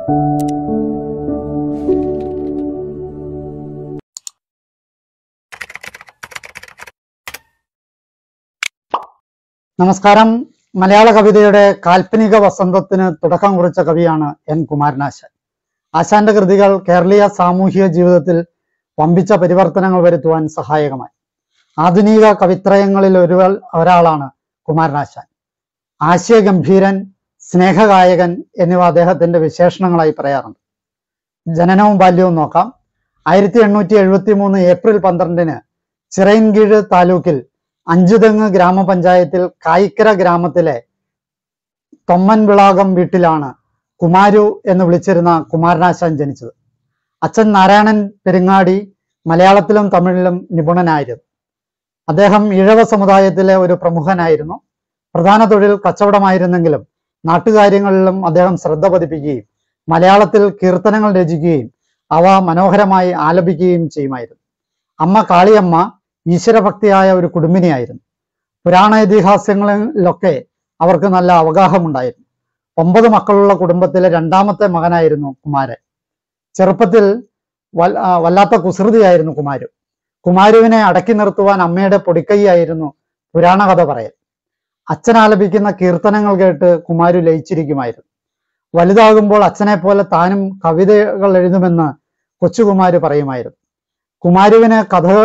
നമസ്കാരം മലയാള കവിതയുടെ കാൽപ്പനിക വസന്തത്തിന് തുടക്കം കുറിച്ച കവിയാണ് എൻ കുമാരനാശാൻ ആശാന്റെ കൃതികൾ കേരളീയ സാമൂഹിക ജീവിതത്തിൽ വമ്പിച്ച പരിവർത്തനങ്ങൾ വരുത്തുവാൻ സഹായകമായി ആധുനിക കവിത്രയങ്ങളിൽ ഒരു ഒരാളാണ് കുമാരനാശാൻ ആശയഗംഭീരൻ സ്നേഹഗായകൻ എന്നിവ അദ്ദേഹത്തിന്റെ വിശേഷണങ്ങളായി പറയാറുണ്ട് ജനനവും ബാല്യവും നോക്കാം ആയിരത്തി എണ്ണൂറ്റി എഴുപത്തി മൂന്ന് ഏപ്രിൽ പന്ത്രണ്ടിന് ചിറയൻകീഴ് താലൂക്കിൽ അഞ്ചുതെങ്ങ് ഗ്രാമപഞ്ചായത്തിൽ കായിക്കര ഗ്രാമത്തിലെ തൊമ്മൻവിളാകം വീട്ടിലാണ് കുമാരു എന്ന് വിളിച്ചിരുന്ന കുമാരനാശാൻ ജനിച്ചത് അച്ഛൻ നാരായണൻ പെരുങ്ങാടി മലയാളത്തിലും തമിഴിലും നിപുണനായിരുന്നു അദ്ദേഹം ഈഴവ സമുദായത്തിലെ ഒരു പ്രമുഖനായിരുന്നു പ്രധാന തൊഴിൽ കച്ചവടമായിരുന്നെങ്കിലും നാട്ടുകാര്യങ്ങളിലും അദ്ദേഹം ശ്രദ്ധ പതിപ്പിക്കുകയും മലയാളത്തിൽ കീർത്തനങ്ങൾ രചിക്കുകയും അവ മനോഹരമായി ആലപിക്കുകയും ചെയ്യുമായിരുന്നു അമ്മ കാളിയമ്മ ഈശ്വരഭക്തിയായ ഒരു കുടുംബിനിയായിരുന്നു പുരാണ ഇതിഹാസങ്ങളിലൊക്കെ അവർക്ക് നല്ല അവഗാഹമുണ്ടായിരുന്നു ഒമ്പത് മക്കളുള്ള കുടുംബത്തിലെ രണ്ടാമത്തെ മകനായിരുന്നു കുമാരൻ ചെറുപ്പത്തിൽ വൽ- ആ, വല്ലാത്ത കുസൃതിയായിരുന്നു കുമാരു കുമാരുവിനെ അടക്കി നിർത്തുവാൻ അമ്മയുടെ പൊടിക്കൈയായിരുന്നു പുരാണ കഥ പറയൽ അച്ഛൻ ആലപിക്കുന്ന കീർത്തനങ്ങൾ കേട്ട് കുമാരു ലയിച്ചിരിക്കുമായിരുന്നു വലുതാകുമ്പോൾ അച്ഛനെ പോലെ താനും കവിതകൾ എഴുതുമെന്ന് കൊച്ചുകുമാരു പറയുമായിരുന്നു കുമാരുവിന്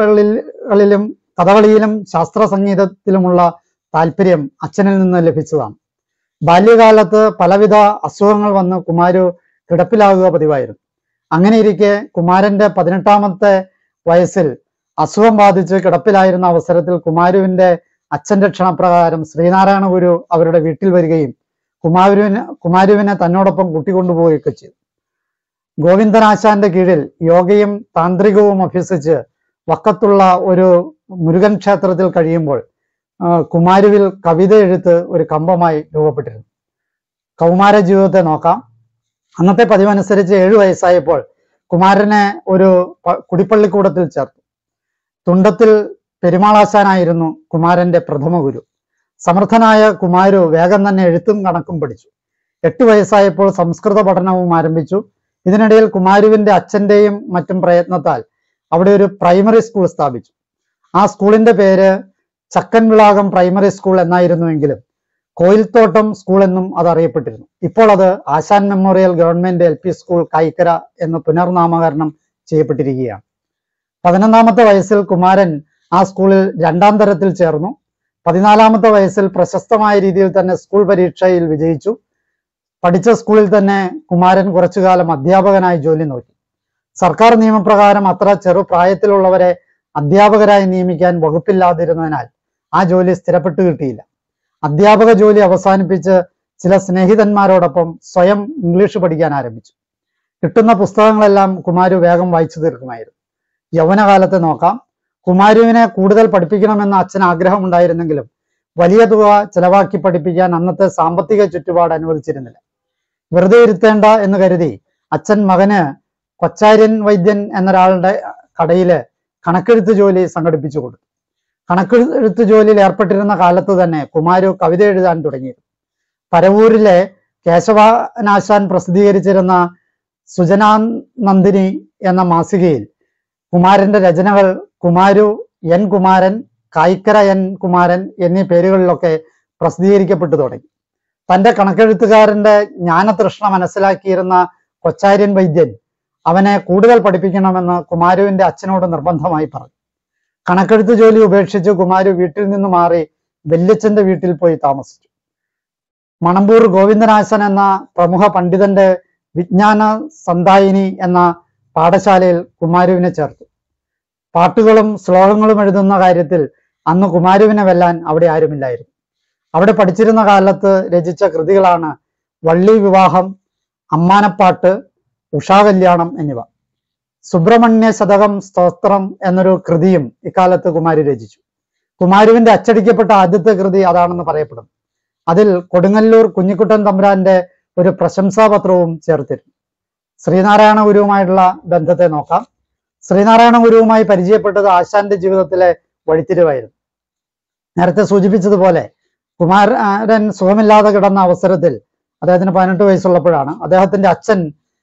കഥകളിലും കഥകളിയിലും ശാസ്ത്ര സംഗീതത്തിലുമുള്ള താല്പര്യം അച്ഛനിൽ നിന്ന് ലഭിച്ചതാണ് ബാല്യകാലത്ത് പലവിധ അസുഖങ്ങൾ വന്ന് കുമാരു കിടപ്പിലാകുക പതിവായിരുന്നു അങ്ങനെ ഇരിക്കെ കുമാരന്റെ പതിനെട്ടാമത്തെ വയസ്സിൽ അസുഖം ബാധിച്ച് കിടപ്പിലായിരുന്ന അവസരത്തിൽ കുമാരുവിന്റെ അച്ഛന്റെ ക്ഷണപ്രകാരം ശ്രീനാരായണ ഗുരു അവരുടെ വീട്ടിൽ വരികയും കുമാരുവിന് കുമാരുവിനെ തന്നോടൊപ്പം കൂട്ടിക്കൊണ്ടുപോവുകയൊക്കെ ചെയ്തു ഗോവിന്ദനാശാന്റെ കീഴിൽ യോഗയും താന്ത്രികവും അഭ്യസിച്ച് വക്കത്തുള്ള ഒരു മുരുകൻ ക്ഷേത്രത്തിൽ കഴിയുമ്പോൾ ആ, കുമാരുവിൽ കവിത എഴുത്ത് ഒരു കമ്പമായി രൂപപ്പെട്ടിരുന്നു കൗമാര ജീവിതത്തെ നോക്കാം അന്നത്തെ പതിവനുസരിച്ച് ഏഴു വയസ്സായപ്പോൾ കുമാരനെ ഒരു പ- കുടിപ്പള്ളിക്കൂടത്തിൽ ചേർത്തു തുണ്ടത്തിൽ പെരുമാളാശാനായിരുന്നു കുമാരന്റെ പ്രഥമ ഗുരു സമർത്ഥനായ കുമാരു വേഗം തന്നെ എഴുത്തും കണക്കും പഠിച്ചു എട്ട് വയസ്സായപ്പോൾ സംസ്കൃത പഠനവും ആരംഭിച്ചു ഇതിനിടയിൽ കുമാരുവിന്റെ അച്ഛന്റെയും മറ്റും പ്രയത്നത്താൽ അവിടെ ഒരു പ്രൈമറി സ്കൂൾ സ്ഥാപിച്ചു ആ സ്കൂളിന്റെ പേര് ചക്കൻവിളാകം പ്രൈമറി സ്കൂൾ എന്നായിരുന്നുവെങ്കിലും കോയിൽത്തോട്ടം സ്കൂൾ എന്നും അത് അറിയപ്പെട്ടിരുന്നു ഇപ്പോൾ അത് Asan memorial government L P school Kayikkara എന്ന് പുനർനാമകരണം ചെയ്യപ്പെട്ടിരിക്കുകയാണ് പതിനൊന്നാമത്തെ വയസ്സിൽ കുമാരൻ ആ സ്കൂളിൽ രണ്ടാം തരത്തിൽ ചേർന്നു പതിനാലാമത്തെ വയസ്സിൽ പ്രശസ്തമായ രീതിയിൽ തന്നെ സ്കൂൾ പരീക്ഷയിൽ വിജയിച്ചു പഠിച്ച സ്കൂളിൽ തന്നെ കുമാരൻ കുറച്ചുകാലം അധ്യാപകനായി ജോലി നോക്കി സർക്കാർ നിയമപ്രകാരം അത്ര ചെറുപ്രായത്തിലുള്ളവരെ അധ്യാപകരായി നിയമിക്കാൻ വകുപ്പില്ലാതിരുന്നതിനാൽ ആ ജോലി സ്ഥിരപ്പെട്ടു കിട്ടിയില്ല അധ്യാപക ജോലി അവസാനിപ്പിച്ച് ചില സ്നേഹിതന്മാരോടൊപ്പം സ്വയം ഇംഗ്ലീഷ് പഠിക്കാൻ ആരംഭിച്ചു കിട്ടുന്ന പുസ്തകങ്ങളെല്ലാം കുമാരു വേഗം വായിച്ചു തീർക്കുമായിരുന്നു യൗവനകാലത്തെ നോക്കാം കുമാരുവിനെ കൂടുതൽ പഠിപ്പിക്കണമെന്ന് അച്ഛന് ആഗ്രഹമുണ്ടായിരുന്നെങ്കിലും വലിയ തുക ചെലവാക്കി പഠിപ്പിക്കാൻ അന്നത്തെ സാമ്പത്തിക ചുറ്റുപാട് അനുവദിച്ചിരുന്നില്ല വെറുതെ ഇരുത്തേണ്ട എന്ന് കരുതി അച്ഛൻ മകന് കൊച്ചാര്യൻ വൈദ്യൻ എന്നൊരാളുടെ കടയില് കണക്കെഴുത്ത് ജോലി സംഘടിപ്പിച്ചു കൊടുത്തു കണക്കെഴുത്ത് ജോലിയിൽ ഏർപ്പെട്ടിരുന്ന കാലത്ത് തന്നെ കുമാരു കവിത എഴുതാൻ തുടങ്ങിയിരുന്നു പരവൂരിലെ കേശവനാശാൻ പ്രസിദ്ധീകരിച്ചിരുന്ന സുജനാനന്ദിനി എന്ന മാസികയിൽ കുമാരന്റെ രചനകൾ കുമാരു എൻ കുമാരൻ കായിക്കര എൻ കുമാരൻ എന്നീ പേരുകളിലൊക്കെ പ്രസിദ്ധീകരിക്കപ്പെട്ടു തുടങ്ങി തന്റെ കണക്കെഴുത്തുകാരന്റെ ജ്ഞാനതൃഷ്ണ മനസ്സിലാക്കിയിരുന്ന കൊച്ചാര്യൻ വൈദ്യൻ അവനെ കൂടുതൽ പഠിപ്പിക്കണമെന്ന് കുമാരുവിന്റെ അച്ഛനോട് നിർബന്ധമായി പറഞ്ഞു കണക്കെഴുത്ത് ജോലി ഉപേക്ഷിച്ച് കുമാരു വീട്ടിൽ നിന്ന് മാറി വല്യച്ഛന്റെ വീട്ടിൽ പോയി താമസിച്ചു മണമ്പൂർ ഗോവിന്ദനാശൻ എന്ന പ്രമുഖ പണ്ഡിതന്റെ വിജ്ഞാന സന്തായിനി എന്ന പാഠശാലയിൽ കുമാരുവിനെ ചേർത്തു പാട്ടുകളും ശ്ലോകങ്ങളും എഴുതുന്ന കാര്യത്തിൽ അന്ന് കുമാരുവിനെ വെല്ലാൻ അവിടെ ആരുമില്ലായിരുന്നു അവിടെ പഠിച്ചിരുന്ന കാലത്ത് രചിച്ച കൃതികളാണ് വള്ളി വിവാഹം അമ്മാനപ്പാട്ട് ഉഷാകല്യാണം എന്നിവ സുബ്രഹ്മണ്യ ശതകം സ്തോത്രം എന്നൊരു കൃതിയും ഇക്കാലത്ത് കുമാരി രചിച്ചു കുമാരുവിന്റെ അച്ചടിക്കപ്പെട്ട ആദ്യത്തെ കൃതി അതാണെന്ന് പറയപ്പെടുന്നു അതിൽ കൊടുങ്ങല്ലൂർ കുഞ്ഞിക്കുട്ടൻ തമ്പുരാന്റെ ഒരു പ്രശംസാപത്രവും ചേർത്തിരുന്നു ശ്രീനാരായണ ഗുരുവുമായിട്ടുള്ള ബന്ധത്തെ നോക്കാം ശ്രീനാരായണ ഗുരുവുമായി പരിചയപ്പെട്ടത് ആശാന്റെ ജീവിതത്തിലെ വഴിത്തിരിവായിരുന്നു നേരത്തെ സൂചിപ്പിച്ചതുപോലെ കുമാരൻ സുഖമില്ലാതെ കിടന്ന അവസരത്തിൽ അദ്ദേഹത്തിന് പതിനെട്ട് വയസ്സുള്ളപ്പോഴാണ് അദ്ദേഹത്തിന്റെ അച്ഛൻ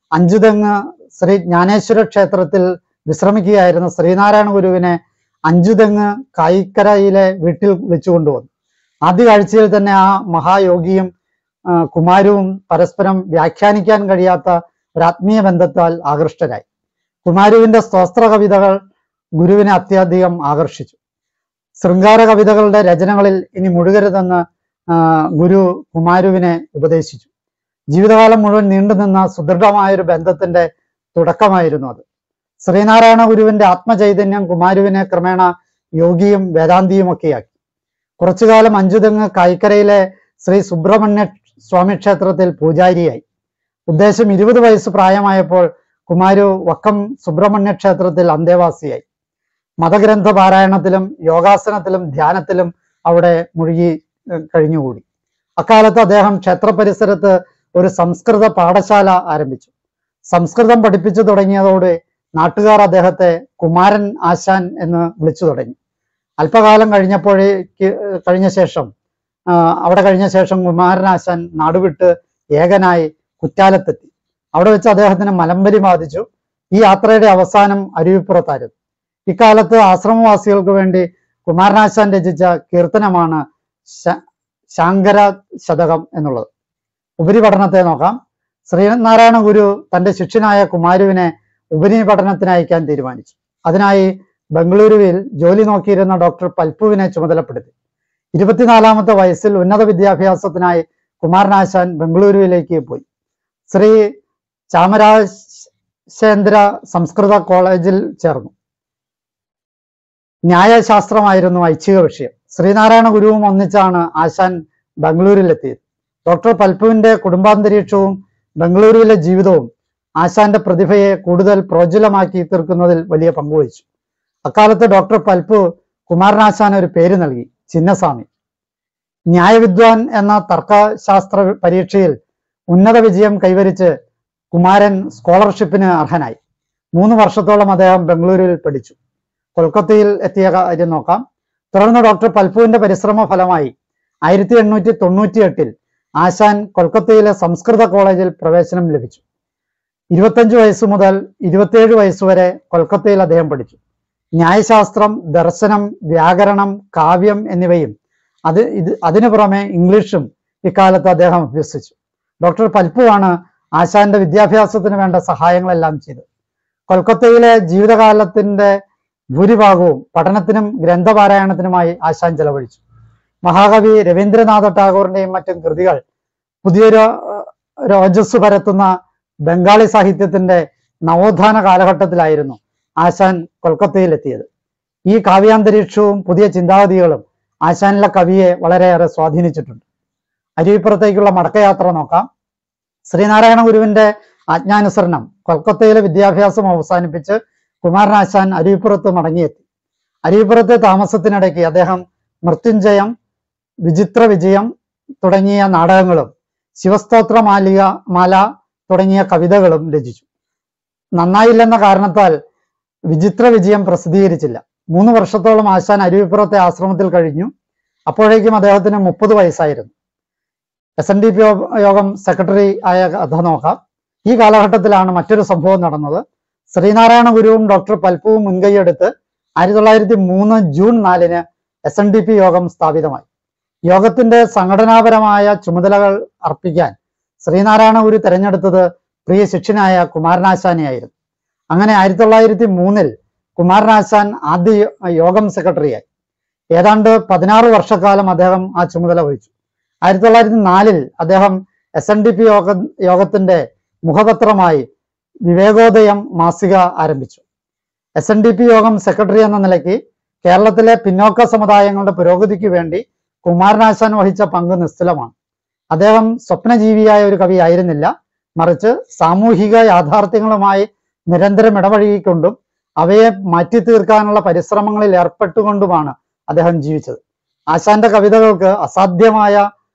അഞ്ചുതെങ്ങ് ശ്രീ ജ്ഞാനേശ്വര ക്ഷേത്രത്തിൽ വിശ്രമിക്കുകയായിരുന്ന ശ്രീനാരായണ ഗുരുവിനെ അഞ്ചുതെങ്ങ് കായിക്കരയിലെ വീട്ടിൽ വിളിച്ചു കൊണ്ടുവന്നു ആദ്യ കാഴ്ചയിൽ തന്നെ ആ മഹായോഗിയും ആ, കുമാരവും പരസ്പരം വ്യാഖ്യാനിക്കാൻ കഴിയാത്ത ഒരു ആത്മീയ ബന്ധത്താൽ ആകൃഷ്ടരായി കുമാരുവിന്റെ സ്തോത്ര കവിതകൾ ഗുരുവിനെ അത്യധികം ആകർഷിച്ചു ശൃംഗാര കവിതകളുടെ രചനകളിൽ ഇനി മുഴുകരുതെന്ന് ആ, ഗുരു കുമാരുവിനെ ഉപദേശിച്ചു ജീവിതകാലം മുഴുവൻ നീണ്ടുനിന്ന സുദൃഢമായൊരു ബന്ധത്തിന്റെ തുടക്കമായിരുന്നു അത് ശ്രീനാരായണ ഗുരുവിന്റെ ആത്മചൈതന്യം കുമാരുവിനെ ക്രമേണ യോഗിയും വേദാന്തിയും ഒക്കെയാക്കി കുറച്ചുകാലം അഞ്ചുതെങ്ങ് കായ്ക്കരയിലെ ശ്രീ സുബ്രഹ്മണ്യ സ്വാമി ക്ഷേത്രത്തിൽ പൂജാരിയായി ഉദ്ദേശം ഇരുപത് വയസ്സ് പ്രായമായപ്പോൾ കുമാരു വക്കം സുബ്രഹ്മണ്യ ക്ഷേത്രത്തിൽ അന്തേവാസിയായി മതഗ്രന്ഥ പാരായണത്തിലും യോഗാസനത്തിലും ധ്യാനത്തിലും അവിടെ മുഴുകി ഏഹ്, കഴിഞ്ഞുകൂടി അക്കാലത്ത് അദ്ദേഹം ക്ഷേത്ര പരിസരത്ത് ഒരു സംസ്കൃത പാഠശാല ആരംഭിച്ചു സംസ്കൃതം പഠിപ്പിച്ചു തുടങ്ങിയതോടെ നാട്ടുകാർ അദ്ദേഹത്തെ കുമാരൻ ആശാൻ എന്ന് വിളിച്ചു തുടങ്ങി അല്പകാലം കഴിഞ്ഞപ്പോഴേക്ക് കഴിഞ്ഞ ശേഷം ആ, അവിടെ കഴിഞ്ഞ ശേഷം കുമാരനാശാൻ നാടുവിട്ട് ഏകനായി കുറ്റാലത്തെത്തി അവിടെ വെച്ച് അദ്ദേഹത്തിന് മലമ്പരി ബാധിച്ചു ഈ യാത്രയുടെ അവസാനം അരുവിപ്പുറത്തായിരുന്നു ഇക്കാലത്ത് ആശ്രമവാസികൾക്ക് വേണ്ടി കുമാരനാശാൻ രചിച്ച കീർത്തനമാണ് ശ- ശാങ്കര ശതകം എന്നുള്ളത് ഉപരിപഠനത്തെ നോക്കാം ശ്രീനാരായണ ഗുരു തന്റെ ശിഷ്യനായ കുമാരുവിനെ ഉപരിപഠനത്തിന് അയക്കാൻ തീരുമാനിച്ചു അതിനായി ബംഗളൂരുവിൽ ജോലി നോക്കിയിരുന്ന ഡോക്ടർ പൽപ്പുവിനെ ചുമതലപ്പെടുത്തി ഇരുപത്തിനാലാമത്തെ വയസ്സിൽ ഉന്നത വിദ്യാഭ്യാസത്തിനായി കുമാരനാശാൻ ബംഗളൂരുവിലേക്ക് പോയി ശ്രീ ചാമരാജേന്ദ്ര സംസ്കൃത കോളേജിൽ ചേർന്നു ന്യായശാസ്ത്രമായിരുന്നു ഐച്ഛിക വിഷയം ശ്രീനാരായണ ഗുരുവും ഒന്നിച്ചാണ് ആശാൻ ബംഗളൂരിലെത്തിയത് ഡോക്ടർ പൽപ്പുവിന്റെ കുടുംബാന്തരീക്ഷവും ബംഗളൂരുവിലെ ജീവിതവും ആശാന്റെ പ്രതിഭയെ കൂടുതൽ പ്രോജ്വലമാക്കി തീർക്കുന്നതിൽ വലിയ പങ്കുവഹിച്ചു അക്കാലത്ത് ഡോക്ടർ പൽപ്പു കുമാരനാശാൻ ഒരു പേര് നൽകി ചിന്നസ്വാമി ന്യായവിദ്വാൻ എന്ന തർക്കശാസ്ത്ര പരീക്ഷയിൽ ഉന്നത വിജയം കൈവരിച്ച് കുമാരൻ സ്കോളർഷിപ്പിന് അർഹനായി മൂന്ന് വർഷത്തോളം അദ്ദേഹം ബംഗളൂരുവിൽ പഠിച്ചു കൊൽക്കത്തയിൽ എത്തിയ കാര്യം നോക്കാം തുടർന്ന് ഡോക്ടർ പൽപ്പുവിന്റെ പരിശ്രമ ഫലമായി ആയിരത്തി എണ്ണൂറ്റി തൊണ്ണൂറ്റി എട്ടിൽ ആശാൻ കൊൽക്കത്തയിലെ സംസ്കൃത കോളേജിൽ പ്രവേശനം ലഭിച്ചു ഇരുപത്തഞ്ച് വയസ്സ് മുതൽ ഇരുപത്തിയേഴ് വയസ്സുവരെ കൊൽക്കത്തയിൽ അദ്ദേഹം പഠിച്ചു ന്യായശാസ്ത്രം ദർശനം വ്യാകരണം കാവ്യം എന്നിവയും അത് ഇത് അതിനു പുറമെ ഇംഗ്ലീഷും ഇക്കാലത്ത് അദ്ദേഹം അഭ്യസിച്ചു ഡോക്ടർ പൽപ്പുവാണ് ആശാന്റെ വിദ്യാഭ്യാസത്തിന് വേണ്ട സഹായങ്ങളെല്ലാം ചെയ്തത് കൊൽക്കത്തയിലെ ജീവിതകാലത്തിന്റെ ഭൂരിഭാഗവും പഠനത്തിനും ഗ്രന്ഥപാരായണത്തിനുമായി ആശാൻ ചെലവഴിച്ചു മഹാകവി രവീന്ദ്രനാഥ ടാഗോറിന്റെയും മറ്റും കൃതികൾ പുതിയൊരു ഏഹ്, രോജസ് പരത്തുന്ന ബംഗാളി സാഹിത്യത്തിന്റെ നവോത്ഥാന കാലഘട്ടത്തിലായിരുന്നു ആശാൻ കൊൽക്കത്തയിലെത്തിയത് ഈ കാവ്യാന്തരീക്ഷവും പുതിയ ചിന്താഗതികളും ആശാനിലെ കവിയെ വളരെയേറെ സ്വാധീനിച്ചിട്ടുണ്ട് അരുവിപ്പുറത്തേക്കുള്ള മടക്കയാത്ര നോക്കാം ശ്രീനാരായണ ഗുരുവിന്റെ ആജ്ഞാനുസരണം കൊൽക്കത്തയിലെ വിദ്യാഭ്യാസം അവസാനിപ്പിച്ച് കുമാരനാശാൻ അരുവിപ്പുറത്ത് മടങ്ങിയെത്തി അരുവിപ്പുറത്തെ താമസത്തിനിടയ്ക്ക് അദ്ദേഹം മൃത്യുഞ്ജയം വിചിത്ര വിജയം തുടങ്ങിയ നാടകങ്ങളും ശിവസ്തോത്ര മാലിക മാല തുടങ്ങിയ കവിതകളും രചിച്ചു നന്നായില്ലെന്ന കാരണത്താൽ വിചിത്ര വിജയം പ്രസിദ്ധീകരിച്ചില്ല മൂന്ന് വർഷത്തോളം ആശാൻ അരുവിപ്പുറത്തെ ആശ്രമത്തിൽ കഴിഞ്ഞു അപ്പോഴേക്കും അദ്ദേഹത്തിന് മുപ്പത് വയസ്സായിരുന്നു S N D P Yogam secretary ആയ കഥ നോക്കാം ഈ കാലഘട്ടത്തിലാണ് മറ്റൊരു സംഭവം നടന്നത് ശ്രീനാരായണ ഗുരുവും ഡോക്ടർ പൽപ്പുവും മുൻകൈയെടുത്ത് ആയിരത്തി തൊള്ളായിരത്തി മൂന്ന് ജൂൺ നാലിന് എസ് എൻ ഡി പി യോഗം സ്ഥാപിതമായി യോഗത്തിന്റെ സംഘടനാപരമായ ചുമതലകൾ അർപ്പിക്കാൻ ശ്രീനാരായണ ഗുരു തെരഞ്ഞെടുത്തത് പ്രിയ ശിഷ്യനായ കുമാരനാശാനെയായിരുന്നു അങ്ങനെ ആയിരത്തി തൊള്ളായിരത്തി മൂന്നിൽ കുമാരനാശാൻ ആദ്യ യോ- യോഗം സെക്രട്ടറിയായി ഏതാണ്ട് പതിനാറ് വർഷക്കാലം അദ്ദേഹം ആ ചുമതല വഹിച്ചു ആയിരത്തി തൊള്ളായിരത്തി നാലിൽ അദ്ദേഹം എസ് എൻ ഡി പി യോഗ യോഗത്തിന്റെ മുഖപത്രമായി വിവേകോദയം മാസിക ആരംഭിച്ചു S N D P Yogam secretary എന്ന നിലയ്ക്ക് കേരളത്തിലെ പിന്നോക്ക സമുദായങ്ങളുടെ പുരോഗതിക്ക് വേണ്ടി കുമാരനാശാൻ വഹിച്ച പങ്ക് നിസ്തുലമാണ് അദ്ദേഹം സ്വപ്നജീവിയായ ഒരു കവി ആയിരുന്നില്ല മറിച്ച് സാമൂഹിക യാഥാർത്ഥ്യങ്ങളുമായി നിരന്തരം ഇടപഴകിക്കൊണ്ടും അവയെ മാറ്റി തീർക്കാനുള്ള പരിശ്രമങ്ങളിൽ ഏർപ്പെട്ടുകൊണ്ടുമാണ് അദ്ദേഹം ജീവിച്ചത് ആശാന്റെ കവിതകൾക്ക് അസാധ്യമായ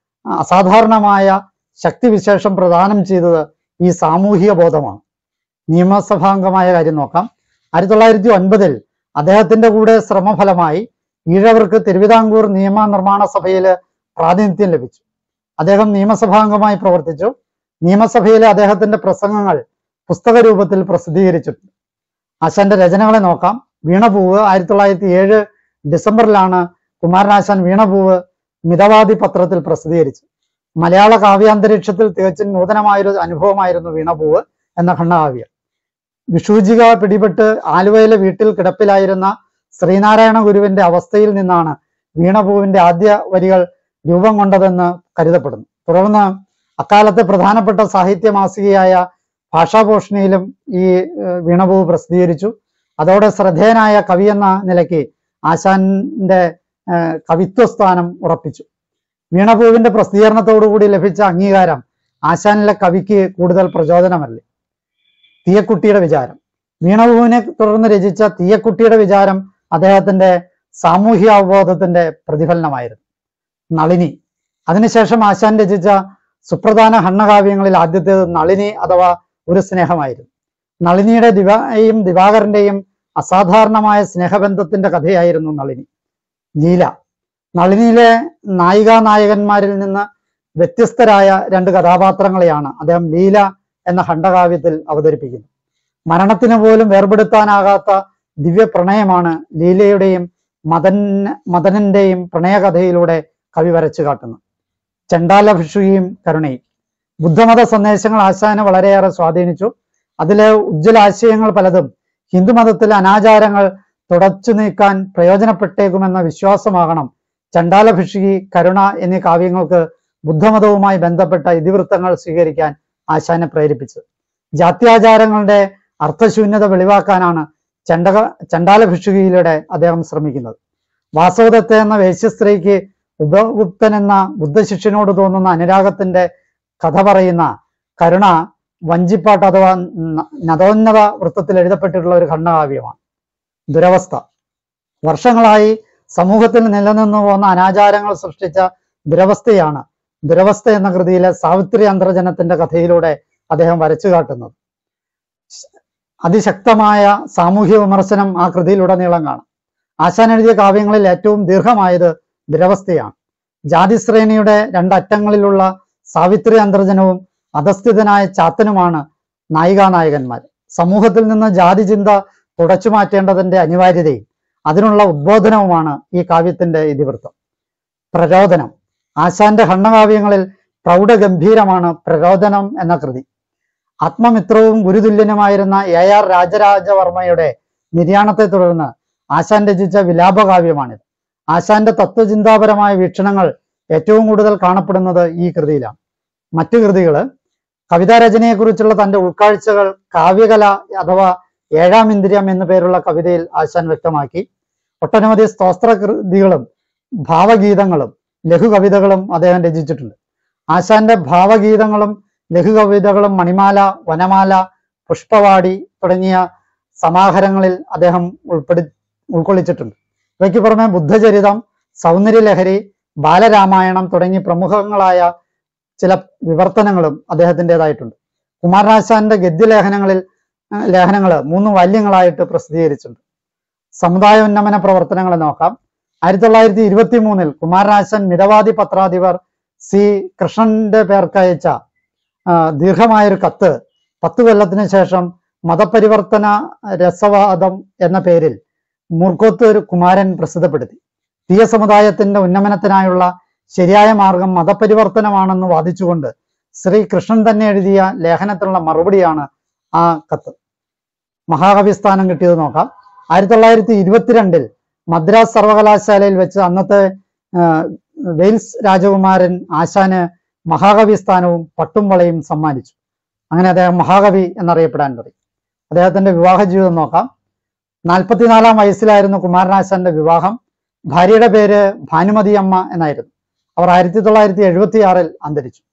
അസാധാരണമായ ശക്തിവിശേഷം പ്രദാനം ചെയ്തത് ഈ സാമൂഹിക ബോധമാണ് നിയമസഭാംഗമായ കാര്യം നോക്കാം ആയിരത്തി തൊള്ളായിരത്തി ഒൻപതിൽ അദ്ദേഹത്തിന്റെ കൂടെ ശ്രമഫലമായി ഈഴവർക്ക് തിരുവിതാംകൂർ നിയമനിർമ്മാണ സഭയിൽ പ്രാതിനിധ്യം ലഭിച്ചു അദ്ദേഹം നിയമസഭാംഗമായി പ്രവർത്തിച്ചു നിയമസഭയിലെ അദ്ദേഹത്തിന്റെ പ്രസംഗങ്ങൾ പുസ്തക രൂപത്തിൽ പ്രസിദ്ധീകരിച്ചിട്ടുണ്ട് ആശാന്റെ രചനകളെ നോക്കാം വീണപൂവ് ആയിരത്തി തൊള്ളായിരത്തി ഏഴ് ഡിസംബറിലാണ് കുമാരനാശാൻ വീണപൂവ് മിതവാദി പത്രത്തിൽ പ്രസിദ്ധീകരിച്ചത് മലയാള കാവ്യാന്തരീക്ഷത്തിൽ തികച്ചും നൂതനമായൊരു അനുഭവമായിരുന്നു വീണപൂവ് എന്ന ഖണ്ഡകാവ്യം വിഷൂജിക പിടിപെട്ട് ആലുവയിലെ വീട്ടിൽ കിടപ്പിലായിരുന്ന ശ്രീനാരായണ ഗുരുവിന്റെ അവസ്ഥയിൽ നിന്നാണ് വീണപൂവിന്റെ ആദ്യ വരികൾ രൂപം കൊണ്ടതെന്ന് കരുതപ്പെടുന്നു തുടർന്ന് അക്കാലത്തെ പ്രധാനപ്പെട്ട സാഹിത്യ മാസികയായ ഭാഷാഭൂഷണിയിലും ഈ ഏഹ്, വീണപൂവ് പ്രസിദ്ധീകരിച്ചു അതോടെ ശ്രദ്ധേയനായ കവി എന്ന നിലയ്ക്ക് ആശാന്റെ ഏഹ്, കവിത്വസ്ഥാനം ഉറപ്പിച്ചു വീണപൂവിന്റെ പ്രസിദ്ധീകരണത്തോടുകൂടി ലഭിച്ച അംഗീകാരം ആശാനിലെ കവിക്ക് കൂടുതൽ പ്രചോദനമല്ലേ തീയക്കുട്ടിയുടെ വിചാരം വീണപൂവിനെ തുടർന്ന് രചിച്ച തീയക്കുട്ടിയുടെ വിചാരം അദ്ദേഹത്തിന്റെ സാമൂഹ്യ അവബോധത്തിന്റെ പ്രതിഫലനമായിരുന്നു നളിനി അതിനുശേഷം ആശാൻ രചിച്ച സുപ്രധാന ഹണ്ണകാവ്യങ്ങളിൽ ആദ്യത്തേത് നളിനി അഥവാ ഒരു സ്നേഹമായിരുന്നു നളിനിയുടെ ദിവായും ദിവാകരന്റെയും അസാധാരണമായ സ്നേഹബന്ധത്തിന്റെ കഥയായിരുന്നു നളിനി ലീല നളിനിയിലെ നായികാ നായകന്മാരിൽ നിന്ന് വ്യത്യസ്തരായ രണ്ട് കഥാപാത്രങ്ങളെയാണ് അദ്ദേഹം ലീല എന്ന ഖണ്ഡകാവ്യത്തിൽ അവതരിപ്പിക്കുന്നത് മരണത്തിന് പോലും വേർപെടുത്താനാകാത്ത ദിവ്യ പ്രണയമാണ് ലീലയുടെയും മദൻ മദനന്റെയും പ്രണയകഥയിലൂടെ കവി വരച്ചു കാട്ടുന്നത് ചണ്ടാല ഭിക്ഷുയും കരുണയും ബുദ്ധമത സന്ദേശങ്ങൾ ആശാനെ വളരെയേറെ സ്വാധീനിച്ചു അതിലെ ഉജ്ജ്വല ആശയങ്ങൾ പലതും ഹിന്ദുമതത്തിലെ അനാചാരങ്ങൾ തുടച്ചു നീക്കാൻ പ്രയോജനപ്പെട്ടേക്കുമെന്ന വിശ്വാസമാകണം ചണ്ടാല ഭിക്ഷുകി കരുണ എന്നീ കാവ്യങ്ങൾക്ക് ബുദ്ധമതവുമായി ബന്ധപ്പെട്ട ഇതിവൃത്തങ്ങൾ സ്വീകരിക്കാൻ ആശാനെ പ്രേരിപ്പിച്ചത് ജാത്യാചാരങ്ങളുടെ അർത്ഥശൂന്യത വെളിവാക്കാനാണ് ചണ്ടക ചണ്ടാല ഭിക്ഷുകിയിലൂടെ അദ്ദേഹം ശ്രമിക്കുന്നത് വാസവദത്ത എന്ന വേശ്യസ്ത്രീക്ക് ഉപഗുപ്തൻ എന്ന ബുദ്ധശിഷ്യനോട് തോന്നുന്ന അനുരാഗത്തിന്റെ കഥ പറയുന്ന കരുണ വഞ്ചിപ്പാട്ട് അഥവാ ന- നതോന്നത വൃത്തത്തിൽ എഴുതപ്പെട്ടിട്ടുള്ള ഒരു ഖണ്ഡകാവ്യമാണ് ദുരവസ്ഥ വർഷങ്ങളായി സമൂഹത്തിൽ നിലനിന്നു പോകുന്ന അനാചാരങ്ങൾ സൃഷ്ടിച്ച ദുരവസ്ഥയാണ് ദുരവസ്ഥ എന്ന കൃതിയിലെ സാവിത്രി അന്തർജനത്തിന്റെ കഥയിലൂടെ അദ്ദേഹം വരച്ചു കാട്ടുന്നത് അതിശക്തമായ സാമൂഹ്യ വിമർശനം ആ കൃതിയിലുടനീളം കാണാം ആശാൻ എഴുതിയ കാവ്യങ്ങളിൽ ഏറ്റവും ദീർഘമായത് ദുരവസ്ഥയാണ് ജാതിശ്രേണിയുടെ രണ്ടറ്റങ്ങളിലുള്ള സാവിത്രി അന്തർജനവും അധസ്ഥിതനായ ചാത്തനുമാണ് നായികാനായകന്മാർ സമൂഹത്തിൽ നിന്ന് ജാതി ചിന്ത തുടച്ചു മാറ്റേണ്ടതിന്റെ അനിവാര്യതയും അതിനുള്ള ഉദ്ബോധനവുമാണ് ഈ കാവ്യത്തിന്റെ ഇതിവൃത്തം പ്രരോദനം ആശാന്റെ ഖണ്ഡകാവ്യങ്ങളിൽ പ്രൗഢഗംഭീരമാണ് പ്രരോദനം എന്ന കൃതി ആത്മമിത്രവും ഗുരുതുല്യനുമായിരുന്ന എ ആർ രാജരാജവർമ്മയുടെ നിര്യാണത്തെ തുടർന്ന് ആശാൻ രചിച്ച വിലാപകാവ്യമാണിത് ആശാന്റെ തത്വചിന്താപരമായ വീക്ഷണങ്ങൾ ഏറ്റവും കൂടുതൽ കാണപ്പെടുന്നത് ഈ കൃതിയിലാണ് മറ്റു കൃതികള് കവിതാരചനയെക്കുറിച്ചുള്ള തന്റെ ഉൾക്കാഴ്ചകൾ കാവ്യകല അഥവാ ഏഴാം ഇന്ദ്രിയം എന്നു പേരുള്ള കവിതയിൽ ആശാൻ വ്യക്തമാക്കി ഒട്ടനവധി സ്തോത്ര കൃതികളും ഭാവഗീതങ്ങളും ലഘുകവിതകളും അദ്ദേഹം രചിച്ചിട്ടുണ്ട് ആശാന്റെ ഭാവഗീതങ്ങളും ലഘുകവിതകളും മണിമാല വനമാല പുഷ്പവാടി തുടങ്ങിയ സമാഹാരങ്ങളിൽ അദ്ദേഹം ഉൾപ്പെടു ഉൾക്കൊള്ളിച്ചിട്ടുണ്ട് ഇവയ്ക്ക് പുറമെ ബുദ്ധചരിതം സൗന്ദര്യലഹരി ബാലരാമായണം തുടങ്ങി പ്രമുഖങ്ങളായ ചില വിവർത്തനങ്ങളും അദ്ദേഹത്തിൻ്റെതായിട്ടുണ്ട് കുമാരനാശാന്റെ ഗദ്യലേഖനങ്ങളിൽ ആ, ലേഖനങ്ങൾ മൂന്ന് വാല്യങ്ങളായിട്ട് പ്രസിദ്ധീകരിച്ചിട്ടുണ്ട് സമുദായ ഉന്നമന പ്രവർത്തനങ്ങൾ നോക്കാം ആയിരത്തി തൊള്ളായിരത്തി ഇരുപത്തി മൂന്നിൽ കുമാരനാശൻ മിതവാദി പത്രാധിപർ സി കൃഷ്ണന്റെ പേർക്കയച്ച ആ, ദീർഘമായൊരു കത്ത് പത്ത് കൊല്ലത്തിന് ശേഷം മതപരിവർത്തന രസവാദം എന്ന പേരിൽ മൂർക്കോത്തൂർ കുമാരൻ പ്രസിദ്ധപ്പെടുത്തി തീയ സമുദായത്തിന്റെ ഉന്നമനത്തിനായുള്ള ശരിയായ മാർഗം മതപരിവർത്തനമാണെന്ന് വാദിച്ചുകൊണ്ട് ശ്രീ കൃഷ്ണൻ തന്നെ എഴുതിയ ലേഖനത്തിനുള്ള മറുപടിയാണ് ആ കത്ത് മഹാകവി സ്ഥാനം കിട്ടിയത് നോക്കാം ആയിരത്തി തൊള്ളായിരത്തി ഇരുപത്തിരണ്ടിൽ മദ്രാസ് സർവകലാശാലയിൽ വെച്ച് അന്നത്തെ ആ, വെയിൽസ് രാജകുമാരൻ ആശാന് മഹാകവി സ്ഥാനവും പട്ടും വളയും സമ്മാനിച്ചു അങ്ങനെ അദ്ദേഹം മഹാകവി എന്നറിയപ്പെടാൻ തുടങ്ങി അദ്ദേഹത്തിന്റെ വിവാഹ ജീവിതം നോക്കാം നാൽപ്പത്തിനാലാം വയസ്സിലായിരുന്നു കുമാരനാശാന്റെ വിവാഹം ഭാര്യയുടെ പേര് ഭാനുമതി അമ്മ എന്നായിരുന്നു അവർ ആയിരത്തി തൊള്ളായിരത്തി എഴുപത്തി ആറിൽ അന്തരിച്ചു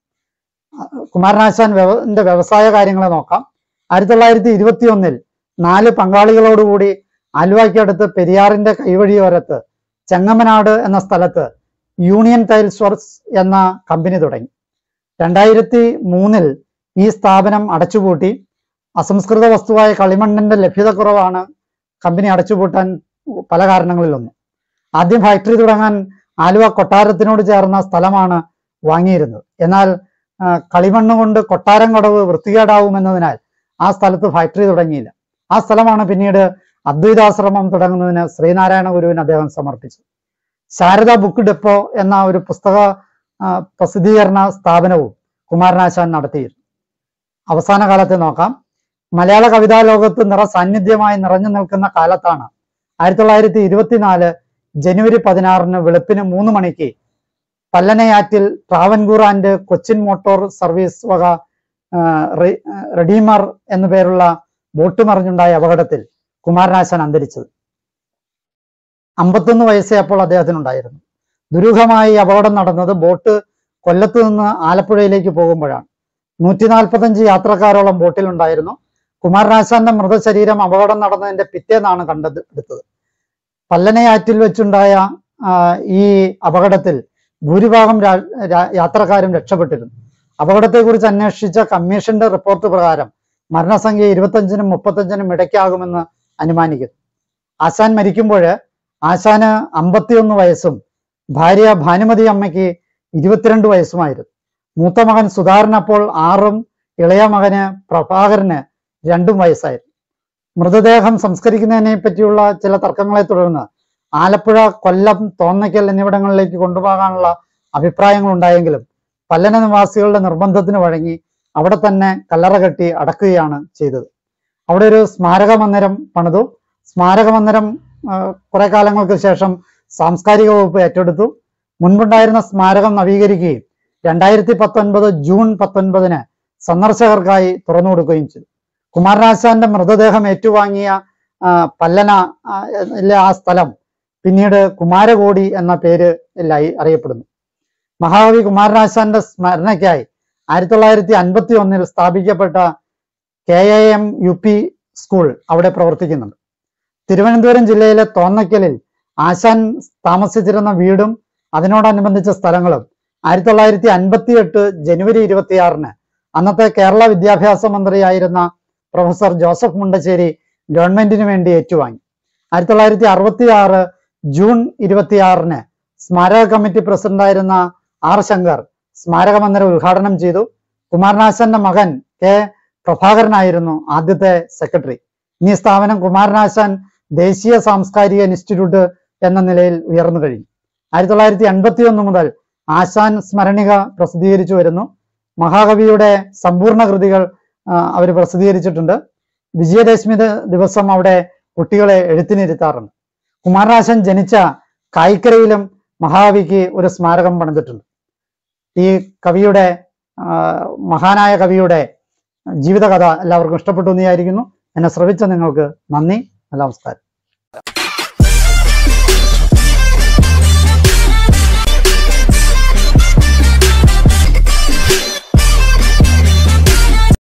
അഹ് കുമാരനാശാൻ വ്യവ- ന്റെ വ്യവസായ കാര്യങ്ങളെ നോക്കാം ആയിരത്തി തൊള്ളായിരത്തി ഇരുപത്തി ഒന്നിൽ നാല് പങ്കാളികളോടുകൂടി ആലുവയ്ക്കടുത്ത് പെരിയാറിന്റെ കൈവഴിയോരത്ത് ചെങ്ങമനാട് എന്ന സ്ഥലത്ത് യൂണിയൻ ടൈൽസ് വർക്ക്സ് എന്ന കമ്പനി തുടങ്ങി രണ്ടായിരത്തി മൂന്നിൽ ഈ സ്ഥാപനം അടച്ചുപൂട്ടി അസംസ്കൃത വസ്തുവായ കളിമണ്ണിന്റെ ലഭ്യതക്കുറവാണ് കമ്പനി അടച്ചുപൂട്ടാൻ പല കാരണങ്ങളിലൊന്ന് ആദ്യം ഫാക്ടറി തുടങ്ങാൻ ആലുവ കൊട്ടാരത്തിനോട് ചേർന്ന സ്ഥലമാണ് വാങ്ങിയിരുന്നത് എന്നാൽ ആ, കളിമണ്ണ് കൊണ്ട് കൊട്ടാരം കടവ് വൃത്തികേടാവുമെന്നതിനാൽ ആ സ്ഥലത്ത് ഫാക്ടറി തുടങ്ങിയില്ല ആ സ്ഥലമാണ് പിന്നീട് അദ്വൈതാശ്രമം തുടങ്ങുന്നതിന് ശ്രീനാരായണ ഗുരുവിന് അദ്ദേഹം സമർപ്പിച്ചു ശാരദ ബുക്ക് ഡെപ്പോ എന്ന ഒരു പുസ്തക ആ, പ്രസിദ്ധീകരണ സ്ഥാപനവും കുമാരനാശാൻ നടത്തിയിരുന്നു അവസാന കാലത്തെ നോക്കാം മലയാള കവിതാ ലോകത്ത് നിറ സാന്നിധ്യമായി നിറഞ്ഞു നിൽക്കുന്ന കാലത്താണ് ആയിരത്തി തൊള്ളായിരത്തി ഇരുപത്തിനാല് ജനുവരി പതിനാറിന് വെളുപ്പിന് മൂന്ന് മണിക്ക് പല്ലനയാറ്റിൽ Travancore and Cochin motor service വക ആ, റെ- ആ, റെഡീമർ എന്നു പേരുള്ള ബോട്ട് മറിഞ്ഞുണ്ടായ അപകടത്തിൽ കുമാരനാശാൻ അന്തരിച്ചത് അമ്പത്തൊന്ന് വയസ്സേ അപ്പോൾ അദ്ദേഹത്തിനുണ്ടായിരുന്നു ദുരൂഹമായി ഈ അപകടം നടന്നത് ബോട്ട് കൊല്ലത്ത് നിന്ന് ആലപ്പുഴയിലേക്ക് പോകുമ്പോഴാണ് നൂറ്റി നാൽപ്പത്തഞ്ച് യാത്രക്കാരോളം ബോട്ടിലുണ്ടായിരുന്നു കുമാരനാശാന്റെ മൃതശരീരം അപകടം നടന്നതിന്റെ പിറ്റേന്നാണ് കണ്ടത് എടുത്തത് പല്ലനയാറ്റിൽ വെച്ചുണ്ടായ ആ, ഈ അപകടത്തിൽ ഭൂരിഭാഗം രാ- രാ- യാത്രക്കാരും രക്ഷപ്പെട്ടിരുന്നു അപകടത്തെക്കുറിച്ച് അന്വേഷിച്ച കമ്മീഷന്റെ റിപ്പോർട്ട് പ്രകാരം മരണസംഖ്യ ഇരുപത്തഞ്ചിനും മുപ്പത്തഞ്ചിനും ഇടയ്ക്കാകുമെന്ന് അനുമാനിക്കുന്നു ആശാൻ മരിക്കുമ്പോൾ ആശാന് അമ്പത്തിയൊന്ന് വയസ്സും ഭാര്യ ഭാനുമതി അമ്മയ്ക്ക് ഇരുപത്തിരണ്ട് വയസ്സുമായിരുന്നു മൂത്ത മകൻ സുധാകരൻ അപ്പോൾ ആറും ഇളയ മകന് പ്രഭാകരന് രണ്ടും വയസ്സായിരുന്നു മൃതദേഹം സംസ്കരിക്കുന്നതിനെ പറ്റിയുള്ള ചില തർക്കങ്ങളെ തുടർന്ന് ആലപ്പുഴ കൊല്ലം തോന്നയ്ക്കൽ എന്നിവിടങ്ങളിലേക്ക് കൊണ്ടുപോകാനുള്ള അഭിപ്രായങ്ങൾ ഉണ്ടായെങ്കിലും പല്ലന നിവാസികളുടെ നിർബന്ധത്തിന് വഴങ്ങി അവിടെ തന്നെ കല്ലറ കെട്ടി അടക്കുകയാണ് ചെയ്തത് അവിടെ ഒരു സ്മാരക മന്ദിരം പണിതു സ്മാരക മന്ദിരം ആ, കുറെ കാലങ്ങൾക്ക് ശേഷം സാംസ്കാരിക വകുപ്പ് ഏറ്റെടുത്തു മുൻപുണ്ടായിരുന്ന സ്മാരകം നവീകരിക്കുകയും രണ്ടായിരത്തി പത്തൊൻപത് ജൂൺ പത്തൊൻപതിന് സന്ദർശകർക്കായി തുറന്നു കൊടുക്കുകയും ചെയ്തു കുമാരനാശാന്റെ മൃതദേഹം ഏറ്റുവാങ്ങിയ ആ, പല്ലന ആ, യിലെ ആ സ്ഥലം പിന്നീട് കുമാരകോടി എന്ന പേരിലായി അറിയപ്പെടുന്നു മഹാകവി കുമാരനാശാന്റെ സ്മരണയ്ക്കായി ആയിരത്തി തൊള്ളായിരത്തി അൻപത്തി ഒന്നിൽ സ്ഥാപിക്കപ്പെട്ട K A M U P school അവിടെ പ്രവർത്തിക്കുന്നുണ്ട് തിരുവനന്തപുരം ജില്ലയിലെ തോന്നയ്ക്കലിൽ ആശാൻ താമസിച്ചിരുന്ന വീടും അതിനോടനുബന്ധിച്ച സ്ഥലങ്ങളും ആയിരത്തി തൊള്ളായിരത്തി അൻപത്തി എട്ട് ജനുവരി ഇരുപത്തിയാറിന് അന്നത്തെ കേരള വിദ്യാഭ്യാസ മന്ത്രിയായിരുന്ന പ്രൊഫസർ ജോസഫ് മുണ്ടശ്ശേരി ഗവൺമെന്റിന് വേണ്ടി ഏറ്റുവാങ്ങി ആയിരത്തി തൊള്ളായിരത്തി അറുപത്തി ആറ് ജൂൺ ഇരുപത്തിയാറിന് സ്മാരക കമ്മിറ്റി പ്രസിഡന്റായിരുന്ന ആർ ശങ്കർ സ്മാരക മന്ദിരം ഉദ്ഘാടനം ചെയ്തു കുമാരനാശാന്റെ മകൻ കെ പ്രഭാകരനായിരുന്നു ആദ്യത്തെ സെക്രട്ടറി ഇനി ഈ സ്ഥാപനം കുമാരനാശാൻ ദേശീയ സാംസ്കാരിക ഇൻസ്റ്റിറ്റ്യൂട്ട് എന്ന നിലയിൽ ഉയർന്നു കഴിഞ്ഞു ആയിരത്തി തൊള്ളായിരത്തി എൺപത്തി ഒന്ന് മുതൽ ആശാൻ സ്മരണിക പ്രസിദ്ധീകരിച്ചു വരുന്നു മഹാകവിയുടെ സമ്പൂർണ്ണ കൃതികൾ അവർ പ്രസിദ്ധീകരിച്ചിട്ടുണ്ട് വിജയദശമി ദ- ദിവസം അവിടെ കുട്ടികളെ എഴുത്തിനിരുത്താറുണ്ട് കുമാരനാശൻ ജനിച്ച കായിക്കരയിലും മഹാകവിക്ക് ഒരു സ്മാരകം പണിതിട്ടുണ്ട് ഈ കവിയുടെ ആ, മഹാനായ കവിയുടെ ജീവിതകഥ എല്ലാവർക്കും ഇഷ്ടപ്പെട്ടു എന്ന് വിചാരിക്കുന്നു എന്നെ ശ്രവിച്ച നിങ്ങൾക്ക് നന്ദി നമസ്കാരം